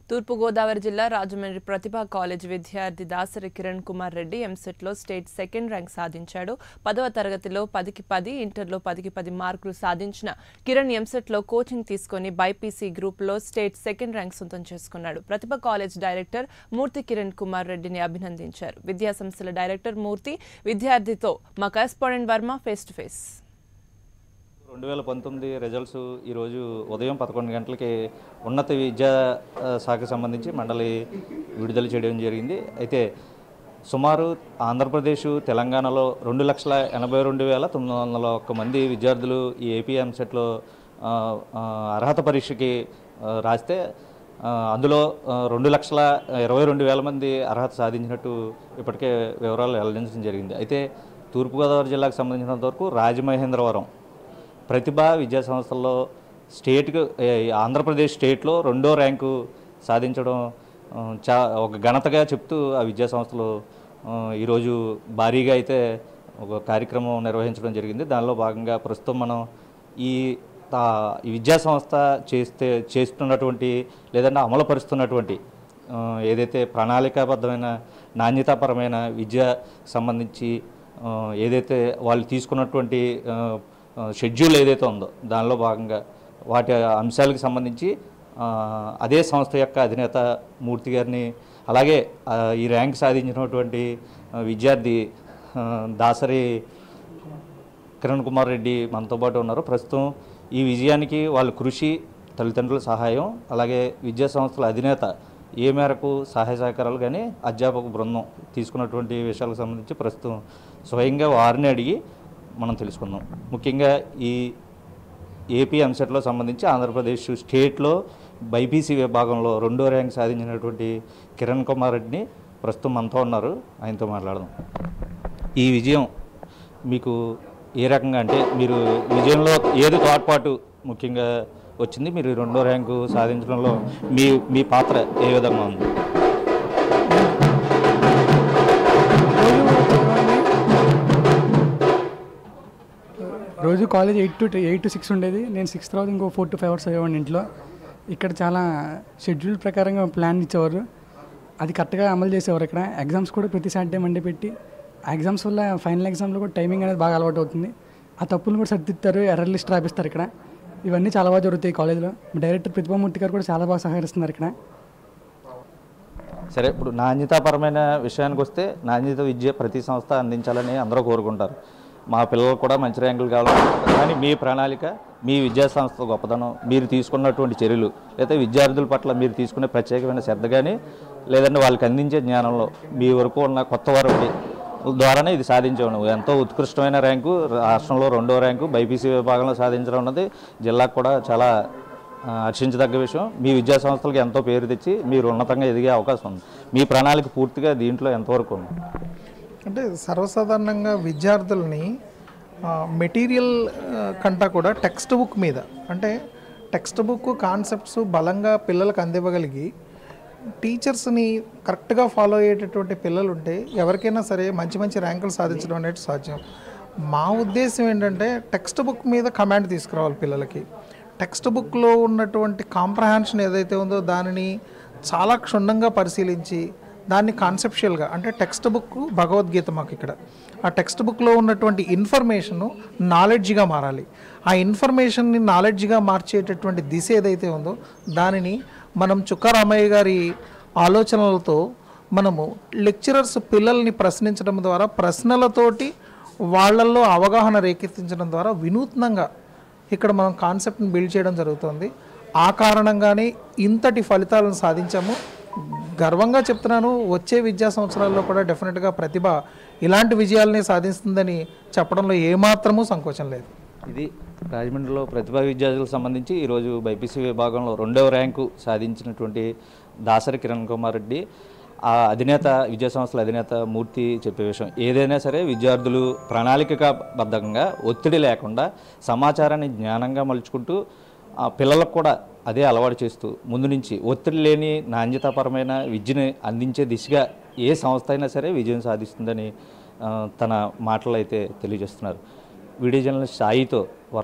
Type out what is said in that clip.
తూర్పుగోదావరి జిల్లా రాజమండ్రి ప్రతిభా కాలేజ్ విద్యార్థి దాసరి కిరణ్ కుమార్ రెడ్డి ఎంసెట్లో స్టేట్ సెకండ్ ర్యాంక్ సాధించాడు పదవ తరగతిలో పదికి పది ఇంటర్లో పదికి పది మార్కులు సాధించిన కిరణ్ ఎంసెట్లో కోచింగ్ తీసుకొని బైపీసీ గ్రూప్లో స్టేట్ సెకండ్ ర్యాంక్ సొంతం చేసుకున్నాడు ప్రతిభ కాలేజ్ డైరెక్టర్ మూర్తి కిరణ్ కుమార్ రెడ్డిని అభినందించారు విద్యా సంస్థల డైరెక్టర్ మూర్తి విద్యార్థితో మా correspondent Varma face to face రెండు వేల పంతొమ్మిది రిజల్ట్స్ ఈరోజు ఉదయం పదకొండు గంటలకి ఉన్నత విద్యా ఆ, శాఖకు సంబంధించి మండలి విడుదల చేయడం జరిగింది అయితే సుమారు ఆంధ్రప్రదేశ్ తెలంగాణలో రెండు లక్షల ఎనభై రెండు వేల తొమ్మిది వందల ఒక్క మంది విద్యార్థులు ఈ ఏపీ ఎంసెట్లో ఆ, ఆ, అర్హత పరీక్షకి ఆ, రాస్తే ఆ, అందులో ఆ, రెండు లక్షల ఇరవై రెండు వేల మంది అర్హత సాధించినట్టు ఇప్పటికే వివరాలు వెల్లడించడం జరిగింది అయితే తూర్పుగోదావరి జిల్లాకు సంబంధించినంత వరకు రాజమహేంద్రవరం ప్రతిభ విద్యా సంస్థల్లో స్టేట్కు ఏ, ఆంధ్రప్రదేశ్ స్టేట్లో రెండో ర్యాంకు సాధించడం ఆ, చా ఒక ఘనతగా చెప్తూ ఆ విద్యా సంస్థలు ఆ, ఈరోజు భారీగా అయితే ఒక కార్యక్రమం నిర్వహించడం జరిగింది దానిలో భాగంగా ప్రస్తుతం మనం ఈ తా- ఈ విద్యా సంస్థ చేస్తే చేస్తున్నటువంటి లేదంటే అమలుపరుస్తున్నటువంటి ఆ, ఏదైతే ప్రణాళికాబద్ధమైన నాణ్యతాపరమైన విద్య సంబంధించి ఆ, ఏదైతే వాళ్ళు తీసుకున్నటువంటి ఆ, ఆ, షెడ్యూల్ ఏదైతే ఉందో దానిలో భాగంగా వాటి అంశాలకు సంబంధించి ఆ, అదే సంస్థ యొక్క అధినేత మూర్తి గారిని అలాగే ఆ, ఈ ర్యాంక్ సాధించినటువంటి ఆ, విద్యార్థి ఆ, దాసరి కిరణ్ కుమార్ రెడ్డి మనతో పాటు ఉన్నారు ప్రస్తుతం ఈ విజయానికి వాళ్ళ కృషి తల్లిదండ్రుల సహాయం అలాగే విద్యా సంస్థల అధినేత ఏ మేరకు సహాయ సహకారాలు కానీ అధ్యాపక బృందం తీసుకున్నటువంటి విషయాలకు సంబంధించి ప్రస్తుతం స్వయంగా వారిని అడిగి మనం తెలుసుకుందాం ముఖ్యంగా ఈ ఏపీ ఎంసెట్లో సంబంధించి ఆంధ్రప్రదేశ్ స్టేట్లో బైపీసీ విభాగంలో రెండో ర్యాంక్ సాధించినటువంటి కిరణ్ కుమార్ రెడ్డిని ప్రస్తుతం మనతో ఉన్నారు ఆయనతో మాట్లాడదాం ఈ విజయం మీకు ఏ రకంగా అంటే మీరు విజయంలో ఏది తోడ్పాటు ముఖ్యంగా వచ్చింది మీరు రెండో ర్యాంకు సాధించడంలో మీ మీ పాత్ర ఏ విధంగా ఉంది రోజు college eight to eight to six ఉండేది నేను సిక్స్ తర్వాత ఇంకో ఫోర్ టు ఫైవ్ అవర్స్ అయ్యేవాడిని ఇంట్లో ఇక్కడ చాలా షెడ్యూల్ ప్రకారంగా ప్లాన్ ఇచ్చేవారు అది కరెక్ట్గా అమలు చేసేవారు ఇక్కడ ఎగ్జామ్స్ కూడా ప్రతి సాటర్డే మండే పెట్టి ఆ ఎగ్జామ్స్ వల్ల ఫైనల్ ఎగ్జామ్లో కూడా టైమింగ్ అనేది బాగా అలవాటు అవుతుంది ఆ తప్పులు కూడా సర్దిస్తారు ఎర్రర్ లిస్ట్ రాపిస్తారు ఇక్కడ ఇవన్నీ చాలా బాగా జరుగుతాయి కాలేజ్లో డైరెక్టర్ ప్రతిభామూర్తి గారు కూడా చాలా బాగా సహకరిస్తున్నారు ఇక్కడ సరే ఇప్పుడు నాణ్యతాపరమైన విషయానికి వస్తే నాణ్యత విద్య ప్రతి సంస్థ అందించాలని అందరూ కోరుకుంటారు మా పిల్లలకు కూడా మంచి ర్యాంకులు కావాలనుకుంటారు కానీ మీ ప్రణాళిక మీ విద్యా సంస్థ గొప్పదనం మీరు తీసుకున్నటువంటి చర్యలు లేదా విద్యార్థుల పట్ల మీరు తీసుకునే ప్రత్యేకమైన శ్రద్ధ కానీ లేదంటే వాళ్ళకి అందించే జ్ఞానంలో మీ వరకు ఉన్న కొత్త వారికి ద్వారానే ఇది సాధించాము ఎంతో ఉత్కృష్టమైన ర్యాంకు రాష్ట్రంలో రెండో ర్యాంకు బైపీసీ విభాగంలో సాధించడం అన్నది జిల్లాకు కూడా చాలా ఆ, హర్షించదగ్గ విషయం మీ విద్యా సంస్థలకు ఎంతో పేరు తెచ్చి మీరు ఉన్నతంగా ఎదిగే అవకాశం ఉంది మీ ప్రణాళిక పూర్తిగా దీంట్లో ఎంతవరకు ఉంది అంటే సర్వసాధారణంగా విద్యార్థుల్ని ఆ, మెటీరియల్ ఆ, కంటా కూడా టెక్స్ట్ బుక్ మీద అంటే టెక్స్ట్ బుక్ కాన్సెప్ట్స్ బలంగా పిల్లలకు అందివ్వగలిగి టీచర్స్ని కరెక్ట్గా ఫాలో అయ్యేటటువంటి పిల్లలు ఉంటే ఎవరికైనా సరే మంచి మంచి ర్యాంకులు సాధించడం అనేది సాధ్యం మా ఉద్దేశం ఏంటంటే టెక్స్ట్ బుక్ మీద కమాండ్ తీసుకురావాలి పిల్లలకి టెక్స్ట్ బుక్లో ఉన్నటువంటి కాంప్రహాన్షన్ ఏదైతే ఉందో దానిని చాలా క్షుణ్ణంగా పరిశీలించి దాన్ని కాన్సెప్షువల్గా అంటే టెక్స్ట్ బుక్ భగవద్గీత మాకు ఇక్కడ ఆ టెక్స్ట్ బుక్లో ఉన్నటువంటి ఇన్ఫర్మేషను నాలెడ్జ్గా మారాలి ఆ ఇన్ఫర్మేషన్ని నాలెడ్జ్గా మార్చేటటువంటి దిశ ఏదైతే ఉందో దానిని మనం చుక్కారామయ్య గారి ఆలోచనలతో మనము లెక్చరర్స్ పిల్లల్ని ప్రశ్నించడం ద్వారా ప్రశ్నలతోటి వాళ్ళల్లో అవగాహన రేకెత్తించడం ద్వారా వినూత్నంగా ఇక్కడ మనం కాన్సెప్ట్ని బిల్డ్ చేయడం జరుగుతుంది ఆ కారణంగానే ఇంతటి ఫలితాలను సాధించాము గర్వంగా చెప్తున్నాను వచ్చే విద్యా సంవత్సరాల్లో కూడా డెఫినెట్గా ప్రతిభ ఇలాంటి విజయాలనే సాధిస్తుందని చెప్పడంలో ఏమాత్రమూ సంకోచం లేదు ఇది రాజమండ్రిలో ప్రతిభా విద్యార్థులకు సంబంధించి ఈరోజు బైపీసీ విభాగంలో రెండవ ర్యాంకు సాధించినటువంటి దాసరి కిరణ్ కుమార్ రెడ్డి ఆ అధినేత విద్యా సంస్థల అధినేత మూర్తి చెప్పే విషయం ఏదైనా సరే విద్యార్థులు ప్రణాళికబద్ధంగా ఒత్తిడి లేకుండా సమాచారాన్ని జ్ఞానంగా మలుచుకుంటూ ఆ పిల్లలకు కూడా అదే అలవాటు చేస్తూ ముందు నుంచి ఒత్తిడి లేని నాణ్యతాపరమైన విద్యను అందించే దిశగా ఏ సంస్థ అయినా సరే విజయం సాధిస్తుందని ఆ, తన మాటలు అయితే తెలియజేస్తున్నారు వీడియో జర్నలిస్ట్ సాయితో